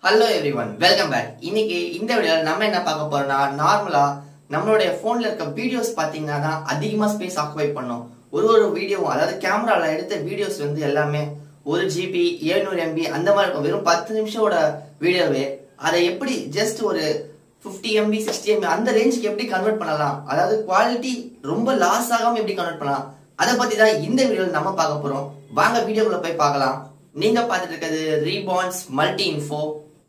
hello everyone welcome back இன்னைக்கு இந்த வீடியோவில் நம்ம என்ன பார்க்க போறோம்னா நார்மலா நம்மளுடைய போன்ல இருக்க வீடியோஸ் பார்த்தீங்கன்னா தான் அதிகமாக ஸ்பேஸ் ஆக்குபை பண்ணும் ஒரு ஒரு வீடியோவும் அதாவது கேமரால எடுத்த வீடியோஸ் வந்து எல்லாமே ஒரு ஜிபி ஏழ்நூறு எம்பி அந்த மாதிரி இருக்கும் வெறும் பத்து நிமிஷோட வீடியோவே அதை எப்படி ஜஸ்ட் ஒரு ஃபிஃப்டி எம்பி சிக்ஸ்டி எம்பி அந்த ரேஞ்சுக்கு எப்படி கன்வெர்ட் பண்ணலாம் அதாவது குவாலிட்டி ரொம்ப லாஸ் ஆகாம எப்படி கன்வெர்ட் பண்ணலாம் அதை பத்தி தான் இந்த வீடியோவில் நம்ம பார்க்க போறோம் வாங்க வீடியோக்குள்ள போய் பார்க்கலாம் நீங்க பார்த்துட்டு இருக்கிறது ரீபான்ஸ் multi info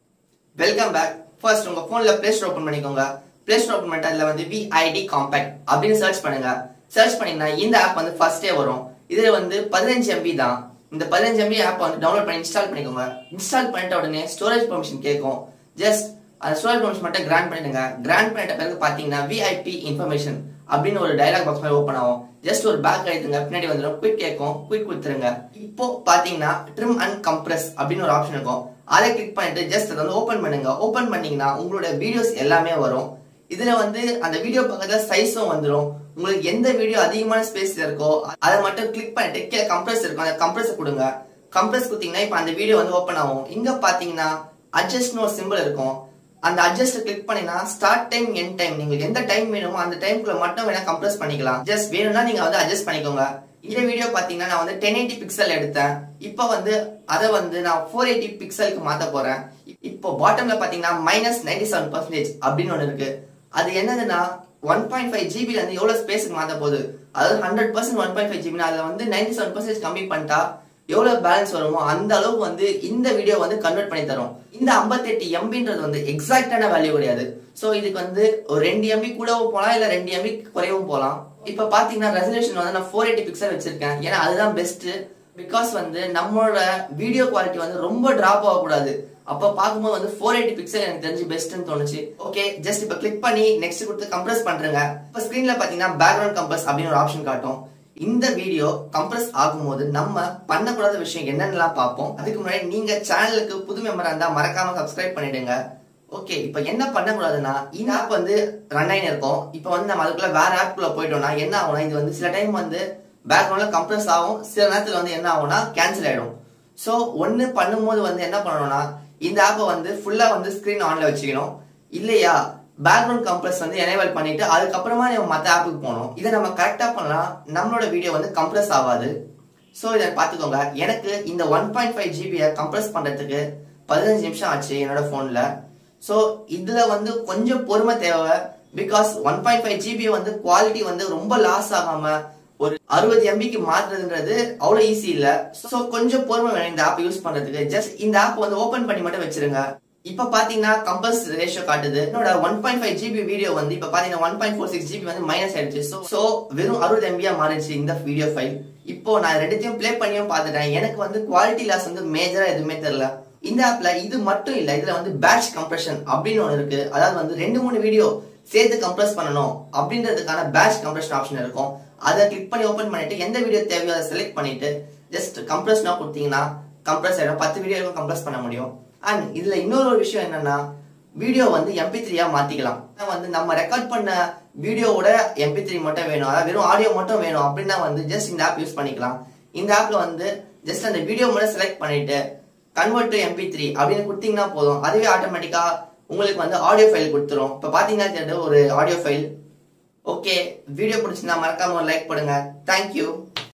welcome back first உங்க போன்ல பிளே ஸ்டோர் ஓபன் பண்ணிக்கோங்க பிளே ஸ்டோர் ஓபன் பண்ணிட்டு அதுல வந்து விஐடி காம்பேக்ட் அப்படின்னு சர்ச் பண்ணுங்க சர்ச் பண்ணீங்கன்னா இந்த ஆப் வந்து ஃபர்ஸ்டே வரும் இதுல வந்து பதினஞ்சு எம்பி தான் இந்த பதினஞ்சு எம்பி ஆப் வந்து டவுன்லோட் பண்ணி இன்ஸ்டால் பண்ணிக்கோங்க இன்ஸ்டால் பண்ணிட்ட உடனே ஸ்டோரேஜ் பெர்மிஷன் கேட்கும் ஜஸ்ட் அந்த ஸ்டோரேஜ் பெர்மிஷன் மட்டும் கிராண்ட் பண்ணிடுங்க கிராண்ட் பண்ணிட்ட பிறகு பாத்தீங்கன்னா விஐபி இன்ஃபர்மேஷன் அப்படின்னு ஒரு டயலாக் பாக்ஸ் மாதிரி ஓப்பன் ஆகும் ஜஸ்ட் ஒரு பேக் எழுத்துங்க பின்னாடி வந்துடும் குயிக் கேட்கும் குயிக் கொடுத்துருங்க இப்போ பாத்தீங்கன்னா ட்ரிம் அண்ட் கம்ப்ரஸ் அப்படின்னு ஒரு ஆப்ஷன் இருக்கும் அதை கிளிக் பண்ணிட்டு ஜஸ்ட் அதை வந்து ஓப்பன் பண்ணுங்க ஓப்பன் பண்ணீங்கன்னா உங்களோட வீடியோஸ் எல்லாமே வரும் இதுல வந்து அந்த வீடியோ பக்கத்துல சைஸும் வந்துடும் உங்களுக்கு எந்த வீடியோ அதிகமான ஸ்பேஸ்ல இருக்கோ அதை மட்டும் கிளிக் பண்ணிட்டு கீழே கம்ப்ரஸ் இருக்கும் அந்த கம்ப்ரஸ் கொடுங்க கம்ப்ரஸ் கொடுத்தீங்கன்னா இப்போ அந்த வீடியோ வந்து ஓப்பன் ஆகும் இங்க பாத்தீங்கன்னா அட்ஜஸ்ட்னு ஒரு சிம்பிள் இருக்கும் அந்த அட்ஜஸ்ட் கிளிக் பண்ணினா ஸ்டார்ட் டைம் எண்ட் டைம் நீங்க எந்த டைம் வேணுமோ அந்த டைம்குள்ள மட்டும் வேணா கம்ப்ரஸ் பண்ணிக்கலாம் ஜஸ்ட் வேணும்னா நீங்க வந்து அட்ஜஸ்ட் பண்ணிக்கோங்க இந்த வீடியோ பாத்தீங்கன்னா நான் வந்து டென் எயிட்டி பிக்சல் எடுத்தேன் இப்போ வந்து அதை வந்து நான் ஃபோர் எயிட்டி பிக்சலுக்கு மாத்த போறேன் இப்போ பாட்டம்ல பாத்தீங்கன்னா மைனஸ் நைன்டி செவன் பர்சன்டேஜ் அப்படின்னு ஒன்று இருக்கு அது என்னதுன்னா ஒன் பாயிண்ட் ஃபைவ் ஜிபில இருந்து எவ்வளவு ஸ்பேஸுக்கு மாத்த போகுது அதாவது hundred percent one point five GB அதுல வந்து நைன்டி செவன் பர்சன்டேஜ் கம்மி பண்ணிட்டா எவ்வளவு பேலன்ஸ் வருமோ அந்த அளவுக்கு வந்து இந்த வீடியோ வந்து கன்வெர்ட் பண்ணி தரும் இந்த 58 எம்பின்றது வந்து எக்ஸாக்டான வேல்யூ கிடையாது சோ இதுக்கு வந்து ஒரு ரெண்டு எம்பி கூடவும் போகலாம் இல்ல ரெண்டு எம்பி குறையவும் போகலாம் இப்ப பாத்தீங்கன்னா ரெசல்யூஷன் வந்து நான் ஃபோர் எயிட்டி பிக்சல் வச்சிருக்கேன் ஏன்னா அதுதான் பெஸ்ட் பிகாஸ் வந்து நம்மளோட வீடியோ குவாலிட்டி வந்து ரொம்ப டிராப் ஆகக்கூடாது அப்ப பார்க்கும்போது வந்து ஃபோர் எயிட்டி பிக்சல் எனக்கு தெரிஞ்சு பெஸ்ட்னு தோணுச்சு ஓகே ஜஸ்ட் இப்ப கிளிக் பண்ணி நெக்ஸ்ட் கொடுத்து கம்ப்ரஸ் பண்றேங்க இப்ப ஸ்கிரீன்ல பாத்தீங்கன்னா பேக்ரவுண்ட் கம்ப்ரஸ் அப்படின்னு ஒரு ஆப்ஷன் காட்டும் இந்த வீடியோ கம்ப்ரஸ் ஆகும்போது நம்ம பண்ணக்கூடாத விஷயம் என்னென்னலாம் பார்ப்போம் அதுக்கு முன்னாடி நீங்க சேனலுக்கு புது மெம்பரா இருந்தா மறக்காம சப்ஸ்கிரைப் பண்ணிடுங்க ஓகே இப்போ என்ன பண்ணக்கூடாதுன்னா இந்த ஆப் வந்து ரன் ஆகி இருக்கும் இப்போ வந்து நம்ம அதுக்குள்ள வேற ஆப்குள்ள போயிட்டோம்னா என்ன ஆகும்னா இது வந்து சில டைம் வந்து பேக்ரவுண்ட்ல கம்ப்ரஸ் ஆகும் சில நேரத்துல வந்து என்ன ஆகும்னா கேன்சல் ஆயிடும் ஸோ ஒன்னு பண்ணும்போது வந்து என்ன பண்ணணும்னா இந்த ஆப்பை வந்து ஃபுல்லா வந்து ஸ்கிரீன் ஆன்ல வச்சுக்கணும் இல்லையா பேக்ரவுண்ட் கம்ப்ரஸ் வந்து எனேபிள் பண்ணிட்டு அதுக்கப்புறமா நம்ம மற்ற ஆப்புக்கு போகணும் இதை நம்ம கரெக்டாக பண்ணலாம் நம்மளோட வீடியோ வந்து கம்ப்ரஸ் ஆகாது ஸோ இதை பார்த்துக்கோங்க எனக்கு இந்த ஒன் பாயிண்ட் ஃபைவ் ஜிபியை கம்ப்ரஸ் பண்ணுறதுக்கு பதினஞ்சு நிமிஷம் ஆச்சு என்னோட ஃபோனில் ஸோ இதில் வந்து கொஞ்சம் பொறுமை தேவை because one point five GB வந்து குவாலிட்டி வந்து ரொம்ப லாஸ் ஆகாமல் ஒரு அறுபது எம்பிக்கு மாற்றுறதுன்றது அவ்வளோ ஈஸி இல்லை ஸோ கொஞ்சம் பொறுமை வேணும் இந்த ஆப் யூஸ் பண்ணுறதுக்கு ஜஸ்ட் இந்த ஆப் வந்து ஓப்பன் பண்ணி மட்டும் வச்சிருங்க இப்ப பாத்தீங்கன்னா கம்பல்ஸ் ரேஷியோ காட்டுது என்னோட one point five GB video வந்து இப்ப பாத்தீங்கன்னா one point four six GB வந்து மைனஸ் ஆயிடுச்சு ஸோ வெறும் அறுபது எம்பியா மாறிடுச்சு இந்த வீடியோ ஃபைல் இப்போ நான் ரெண்டுத்தையும் ப்ளே பண்ணியும் பார்த்துட்டேன் எனக்கு வந்து குவாலிட்டி லாஸ் வந்து மேஜரா எதுவுமே தெரியல இந்த ஆப்ல இது மட்டும் இல்ல இதுல வந்து பேட்ச் கம்ப்ரெஷன் அப்படின்னு ஒன்று இருக்கு அதாவது வந்து ரெண்டு மூணு வீடியோ சேர்த்து கம்ப்ரஸ் பண்ணணும் அப்படின்றதுக்கான பேட்ச் கம்ப்ரெஷன் ஆப்ஷன் இருக்கும் அதை கிளிக் பண்ணி ஓப்பன் பண்ணிட்டு எந்த வீடியோ தேவையோ அதை செலக்ட் பண்ணிட்டு ஜஸ்ட் கம்ப்ரஸ்னா கொடுத்தீங்கன்னா கம்ப்ரஸ் ஆயிடும் பத்து வீடியோ கம்ப்ரஸ் பண்ண முடியும் அண்ட் இதுல இன்னொரு ஒரு விஷயம் என்னன்னா வீடியோ வந்து எம்பி த்ரீயா மாத்திக்கலாம் வந்து நம்ம ரெக்கார்ட் பண்ண வீடியோவோட எம்பி த்ரீ மட்டும் வேணும் அதாவது வெறும் ஆடியோ மட்டும் வேணும் அப்படின்னா வந்து ஜஸ்ட் இந்த ஆப் யூஸ் பண்ணிக்கலாம் இந்த ஆப்ல வந்து ஜஸ்ட் அந்த வீடியோ மட்டும் செலக்ட் பண்ணிட்டு கன்வெர்ட் டு எம்பி த்ரீ அப்படின்னு கொடுத்தீங்கன்னா போதும் அதுவே ஆட்டோமேட்டிக்கா உங்களுக்கு வந்து ஆடியோ ஃபைல் கொடுத்துரும் இப்போ பாத்தீங்கன்னா ஒரு ஆடியோ ஃபைல் ஓகே வீடியோ பிடிச்சிருந்தா மறக்காம ஒரு லைக் பண்ணுங்க தேங்க்யூ